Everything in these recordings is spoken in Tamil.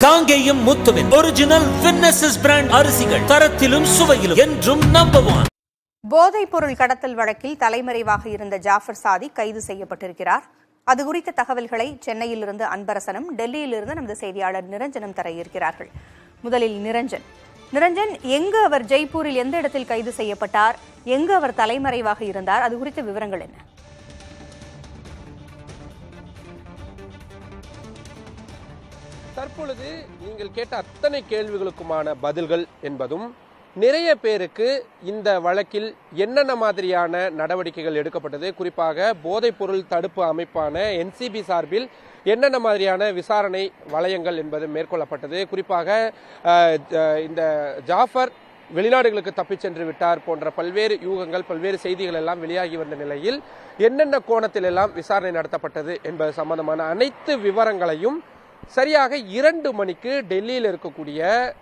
காங்கேயம் முத்துவின் ஒரிஜினல் வின்னசஸ் பிராண்ட் அரிசிகள் தரத்திலும் சுவையிலும் என்றும் நம்பர் ஒன் போதைப் பொருள் கடத்தல் வழக்கில் தலைமறைவாக இருந்த ஜாஃபர் சாதிக் கைது செய்யப்பட்டிருக்கிறார் அது குறித்த தகவல்களை சென்னையிலிருந்து அன்பரசனும் டெல்லியிலிருந்து நமது செய்தியாளர் நிரஞ்சனும் தர இருக்கிறார்கள் முதலில் நிரஞ்சன் நிரஞ்சன் எங்கு அவர் ஜெய்ப்பூரில் எந்த இடத்தில் கைது செய்யப்பட்டார் எங்கு அவர் தலைமறைவாக இருந்தார் அது குறித்த விவரங்கள் என்ன தற்பொழுது நீங்கள் கேட்ட அத்தனை கேள்விகளுக்குமான பதில்கள் என்பதும் நிறைய பேருக்கு இந்த வழக்கில் என்னென்ன மாதிரியான நடவடிக்கைகள் எடுக்கப்பட்டது குறிப்பாக போதைப்பொருள் தடுப்பு அமைப்பான என்சிபி சார்பில் என்னென்ன மாதிரியான விசாரணை வளையங்கள் என்பது மேற்கொள்ளப்பட்டது குறிப்பாக அஹ், ஜ- இந்த ஜாஃபர் வெளிநாடுகளுக்கு தப்பிச் சென்று விட்டார் போன்ற பல்வேறு யூகங்கள் பல்வேறு செய்திகள் எல்லாம் வெளியாகி வந்த நிலையில் என்னென்ன கோணத்தில் எல்லாம் விசாரணை நடத்தப்பட்டது என்பது சம்பந்தமான அனைத்து விவரங்களையும் சரியாக இரண்டு மணிக்கு டெல்லியில் இருக்கக்கூடிய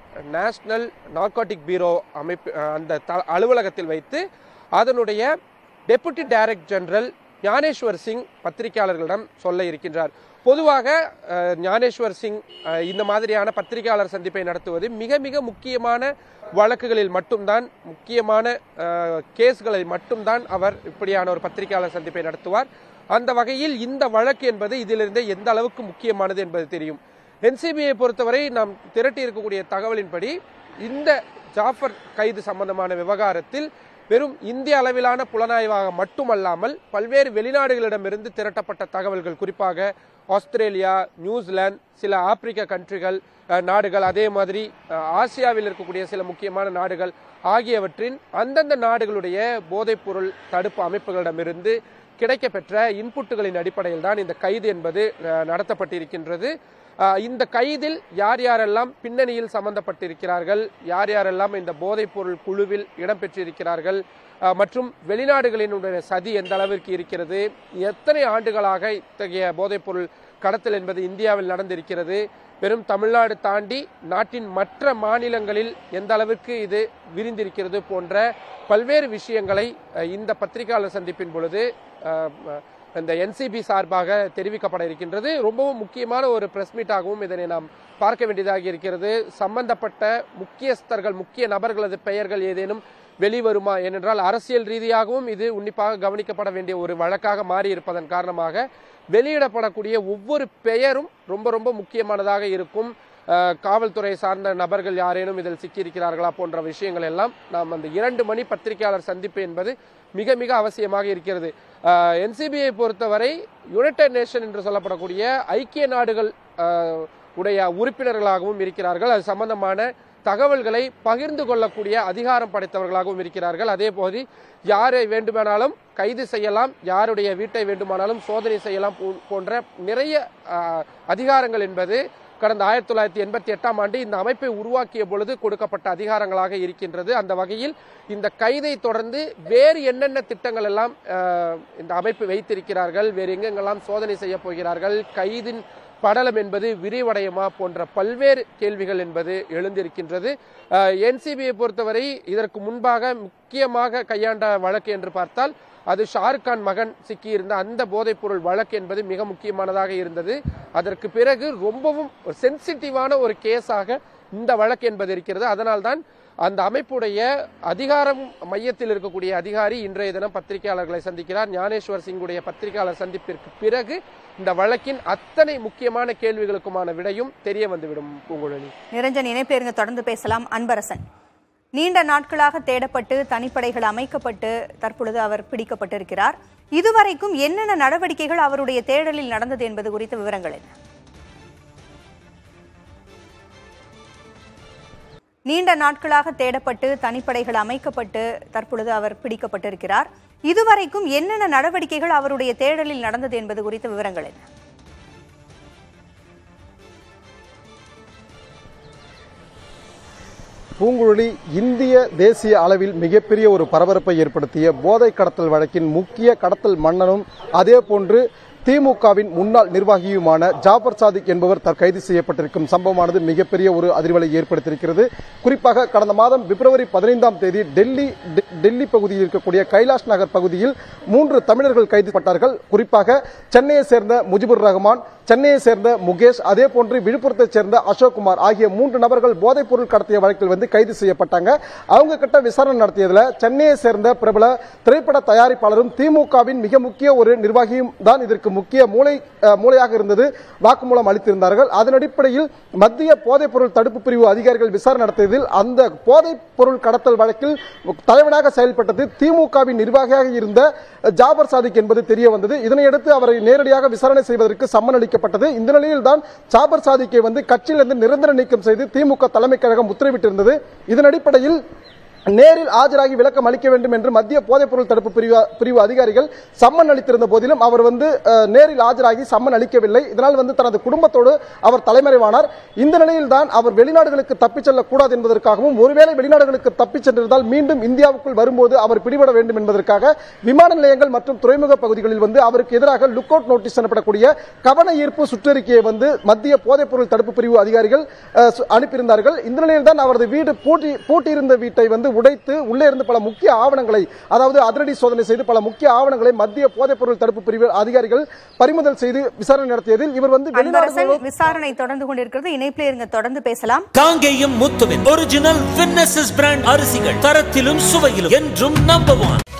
நேஷனல் நார்காட்டிக் பீரோ அமைப்பு அஹ், அந்த த- அலுவலகத்தில் வைத்து அதனுடைய deputy director general Gyaneshwar Singh பத்திரிகையாளர்களிடம் சொல்ல இருக்கின்றார் பொதுவாக அஹ், ஞானேஸ்வர் சிங் அஹ், இந்த மாதிரியான பத்திரிகையாளர் சந்திப்பை நடத்துவது மிக மிக முக்கியமான வழக்குகளில் மட்டும்தான் முக்கியமான அஹ், கேஸ்களில் மட்டும்தான் அவர் இப்படியான ஒரு பத்திரிகையாளர் சந்திப்பை நடத்துவார் அந்த வகையில் இந்த வழக்கு என்பது இதிலிருந்தே எந்த அளவுக்கு முக்கியமானது என்பது தெரியும் என்சிபியை பொறுத்தவரை நாம் திரட்டி இருக்கக்கூடிய தகவலின்படி இந்த ஜாஃபர் கைது சம்பந்தமான விவகாரத்தில் வெறும் இந்திய அளவிலான புலனாய்வாக மட்டுமல்லாமல் பல்வேறு வெளிநாடுகளிடமிருந்து திரட்டப்பட்ட தகவல்கள் குறிப்பாக ஆஸ்திரேலியா நியூசிலாந்து சில ஆப்பிரிக்க கண்ட்ரிகள் அஹ், நாடுகள் அதே மாதிரி அஹ், ஆசியாவில் இருக்கக்கூடிய சில முக்கியமான நாடுகள் ஆகியவற்றின் அந்தந்த நாடுகளுடைய போதைப்பொருள் தடுப்பு அமைப்புகளிடமிருந்து கிடைக்கப்பெற்ற இன்புட்டுகளின் அடிப்படையில் தான் இந்த கைது என்பது அஹ், நடத்தப்பட்டிருக்கின்றது அஹ், இந்த கைதில் யார் யாரெல்லாம் பின்னணியில் சம்பந்தப்பட்டிருக்கிறார்கள் யார் யாரெல்லாம் இந்த போதைப்பொருள் குழுவில் இடம்பெற்றிருக்கிறார்கள் அஹ், மற்றும் வெளிநாடுகளினுடைய சதி எந்த அளவிற்கு இருக்கிறது எத்தனை ஆண்டுகளாக இத்தகைய போதைப்பொருள் கடத்தல் என்பது இந்தியாவில் நடந்திருக்கிறது வெறும் தமிழ்நாடு தாண்டி நாட்டின் மற்ற மாநிலங்களில் எந்த அளவிற்கு இது விரிந்திருக்கிறது போன்ற பல்வேறு விஷயங்களை அஹ், இந்த பத்திரிகையாளர் சந்திப்பின் பொழுது அஹ், அஹ், இந்த என்சிபி சார்பாக தெரிவிக்கப்பட இருக்கின்றது ரொம்பவும் முக்கியமான ஒரு பிரஸ் மீட்டாகவும் இதனை நாம் பார்க்க வேண்டியதாக இருக்கிறது சம்பந்தப்பட்ட முக்கியஸ்தர்கள் முக்கிய நபர்களது பெயர்கள் ஏதேனும் வெளிவருமா ஏனென்றால் அரசியல் ரீதியாகவும் இது உன்னிப்பாக கவனிக்கப்பட வேண்டிய ஒரு வழக்காக மாறி இருப்பதன் காரணமாக வெளியிடப்படக்கூடிய ஒவ்வொரு பெயரும் ரொம்ப ரொம்ப முக்கியமானதாக இருக்கும் அஹ், காவல்துறை சார்ந்த நபர்கள் யாரேனும் இதில் சிக்கியிருக்கிறார்களா போன்ற விஷயங்கள் எல்லாம் நாம் அந்த இரண்டு மணி பத்திரிகையாளர் சந்திப்பு என்பது மிக மிக அவசியமாக இருக்கிறது என்சிபியை பொறுத்தவரை யுனைடெட் நேஷன் என்று சொல்லப்படக்கூடிய ஐக்கிய நாடுகள் அஹ், உடைய உறுப்பினர்களாகவும் இருக்கிறார்கள் அது சம்பந்தமான தகவல்களை பகிர்ந்து கொள்ளக்கூடிய அதிகாரம் படைத்தவர்களாகவும் இருக்கிறார்கள் அதே போது யாரை வேண்டுமானாலும் கைது செய்யலாம் யாருடைய வீட்டை வேண்டுமானாலும் சோதனை செய்யலாம் போ- போன்ற நிறைய அஹ், அதிகாரங்கள் என்பது கடந்த ஆயிரத்தி தொள்ளாயிரத்தி எண்பத்தி எட்டாம் ஆண்டு இந்த அமைப்பை உருவாக்கிய பொழுது கொடுக்கப்பட்ட அதிகாரங்களாக இருக்கின்றது அந்த வகையில் இந்த கைதை தொடர்ந்து வேறு என்னென்ன திட்டங்கள் எல்லாம் அஹ், இந்த அமைப்பு வைத்திருக்கிறார்கள் வேறு எங்கெங்கெல்லாம் சோதனை செய்ய போகிறார்கள் கைதின் படலம் என்பது விரிவடையுமா போன்ற பல்வேறு கேள்விகள் என்பது எழுந்திருக்கின்றது என்சிபியை பொறுத்தவரை இதற்கு முன்பாக முக்கியமாக கையாண்ட வழக்கு என்று பார்த்தால் அது ஷாருக் கான் மகன் சிக்கியிருந்த அந்த போதைப்பொருள் வழக்கு என்பது மிக முக்கியமானதாக இருந்தது அதற்கு பிறகு ரொம்பவும் சென்சிட்டிவான ஒரு கேஸாக இந்த வழக்கு என்பது இருக்கிறது அதனால்தான் அந்த அமைப்புடைய அதிகாரம் மையத்தில் இருக்கக்கூடிய அதிகாரி இன்றைய தினம் பத்திரிகையாளர்களை சந்திக்கிறார் ஞானேஸ்வர் சிங்குடைய பத்திரிகையாளர் சந்திப்பிற்கு பிறகு இந்த வழக்கின் அத்தனை முக்கியமான கேள்விகளுக்குமான விடையும் தெரிய வந்துவிடும் பூங்குழலி நிரஞ்சன் இணைப்பிலிருந்து தொடர்ந்து பேசலாம் அன்பரசன் நீண்ட நாட்களாக தேடப்பட்டு தனிப்படைகள் அமைக்கப்பட்டு தற்பொழுது அவர் பிடிக்கப்பட்டிருக்கிறார் இதுவரைக்கும் என்னென்ன நடவடிக்கைகள் அவருடைய தேடலில் நடந்தது என்பது குறித்த விவரங்கள் என்ன நீண்ட நாட்களாக தேடப்பட்டு தனிப்படைகள் அமைக்கப்பட்டு தற்பொழுது அவர் பிடிக்கப்பட்டிருக்கிறார் இதுவரைக்கும் என்னென்ன நடவடிக்கைகள் அவருடைய தேடலில் நடந்தது என்பது குறித்த விவரங்கள் என்ன பூங்குழலி இந்திய தேசிய அளவில் மிகப்பெரிய ஒரு பரபரப்பை ஏற்படுத்திய போதை கடத்தல் வழக்கின் முக்கிய கடத்தல் மன்னனும் அதே போன்று திமுகவின் முன்னாள் நிர்வாகியுமான ஜாபர் சாதிக் என்பவர் தற்கைது செய்யப்பட்டிருக்கும் சம்பவமானது மிகப்பெரிய ஒரு அதிர்வலை ஏற்படுத்தியிருக்கிறது குறிப்பாக கடந்த மாதம் பிப்ரவரி பதினைந்தாம் தேதி டெல்லி டெ- டெல்லி பகுதியில் இருக்கக்கூடிய கைலாஷ் நகர் பகுதியில் மூன்று தமிழர்கள் கைது செய்யப்பட்டார்கள் குறிப்பாக சென்னையை சேர்ந்த முஜிபுர் ரஹ்மான் சென்னையை சேர்ந்த முகேஷ் அதே போன்று விழுப்புரத்தைச் சேர்ந்த அசோக் குமார் ஆகிய மூன்று நபர்கள் போதைப் பொருள் கடத்திய வழக்கில் வந்து கைது செய்யப்பட்டாங்க அவங்க கிட்ட விசாரணை நடத்தியதுல சென்னையை சேர்ந்த பிரபல திரைப்பட தயாரிப்பாளரும் திமுகவின் மிக முக்கிய ஒரு நிர்வாகியும் தான் இதற்கு முக்கிய மூளை அஹ், மூளையாக இருந்தது வாக்குமூலம் அளித்திருந்தார்கள் அதன் அடிப்படையில் மத்திய போதைப் பொருள் தடுப்பு பிரிவு அதிகாரிகள் விசாரணை நடத்தியதில் அந்த போதைப் பொருள் கடத்தல் வழக்கில் தலைவனாக செயல்பட்டது திமுகவின் நிர்வாகியாக இருந்த ஜாபர் சாதிக் என்பது தெரிய வந்தது இதனையடுத்து அவரை நேரடியாக விசாரணை செய்வதற்கு சம்மன் அளிக்கப்பட்டது இந்த நிலையில் தான் ஜாபர் சாதிக்கை வந்து கட்சியிலிருந்து நிரந்தர நீக்கம் செய்து திமுக தலைமை கழகம் உத்தரவிட்டிருந்தது இதன் அடிப்படையில் நேரில் ஆஜராகி விளக்கம் அளிக்க வேண்டும் என்று மத்திய போதைப் பொருள் தடுப்பு பிரிவு பிரிவு அதிகாரிகள் சம்மன் அளித்திருந்த போதிலும் அவர் வந்து அஹ், நேரில் ஆஜராகி சம்மன் அளிக்கவில்லை இதனால் வந்து தனது குடும்பத்தோடு அவர் தலைமறைவானார் இந்த நிலையில் தான் அவர் வெளிநாடுகளுக்கு தப்பிச் செல்லக்கூடாது என்பதற்காகவும் ஒருவேளை வெளிநாடுகளுக்கு தப்பிச் சென்றிருந்தால் மீண்டும் இந்தியாவுக்குள் வரும்போது அவர் பிடிபட வேண்டும் என்பதற்காக விமான நிலையங்கள் மற்றும் துறைமுக பகுதிகளில் வந்து அவருக்கு எதிராக லுக் அவுட் நோட்டீஸ் எனப்படக்கூடிய கவன ஈர்ப்பு சுற்றறிக்கையை வந்து மத்திய போதைப் பொருள் தடுப்பு பிரிவு அதிகாரிகள் அஹ், சு- அனுப்பியிருந்தார்கள் இந்த நிலையில் தான் அவரது வீடு பூட்டி பூட்டியிருந்த வீட்டை வந்து உடைத்து உள்ளே இருந்து பல முக்கிய ஆவணங்களை அதாவது அதிரடி சோதனை செய்து பல முக்கிய ஆவணங்களை மத்திய போதைப் பொருள் தடுப்பு பிரிவு அதிகாரிகள் பறிமுதல் செய்து விசாரணை நடத்தியதில் இவர் வந்து அன்பரசன் வெளிநாடுகளில் விசாரணை தொடர்ந்து கொண்டிருக்கிறது இணைப்பில் இருங்க தொடர்ந்து பேசலாம் காங்கேயம் முத்துவின் ஒரிஜினல் வின்னசஸ் பிராண்ட் அரிசிகள் தரத்திலும் சுவையிலும் என்றும் நம்பர் ஒன்